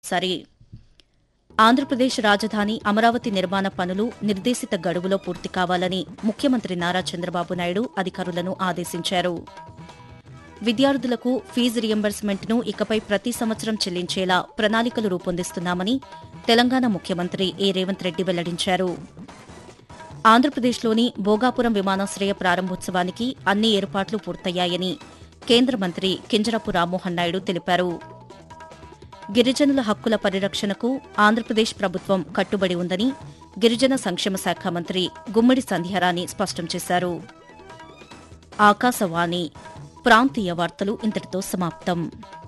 సరి ఆంధ్రప్రదేశ్ రాజధాని అమరావతి నిర్మాణ పనులు నిర్దేశిత గడువులో పూర్తి కావాలని ముఖ్యమంత్రి నారా చంద్రబాబు నాయుడు అధికారులను ఆదేశించారు విద్యార్థులకు ఫీజు రియంబర్స్మెంట్ను ఇకపై ప్రతి సంవత్సరం చెల్లించేలా ప్రణాళికలు రూపొందిస్తున్నామని తెలంగాణ ముఖ్యమంత్రి ఏ రేవంత్ రెడ్డి వెల్లడించారు ఆంధ్రప్రదేశ్లోని భోగాపురం విమానాశ్రయ ప్రారంభోత్సవానికి అన్ని ఏర్పాట్లు పూర్తయ్యాయని కేంద్ర మంత్రి కింజరాపు రామ్మోహన్ నాయుడు తెలిపారు గిరిజనుల హక్కుల పరిరక్షణకు ఆంధ్రప్రదేశ్ ప్రభుత్వం కట్టుబడి ఉందని గిరిజన సంక్షేమ శాఖ మంత్రి గుమ్మడి సంధ్యారాణి స్పష్టం చేశారు ఆకాశవాణి ప్రాంతీయ వార్తలు ఇంతటితో సమాప్తం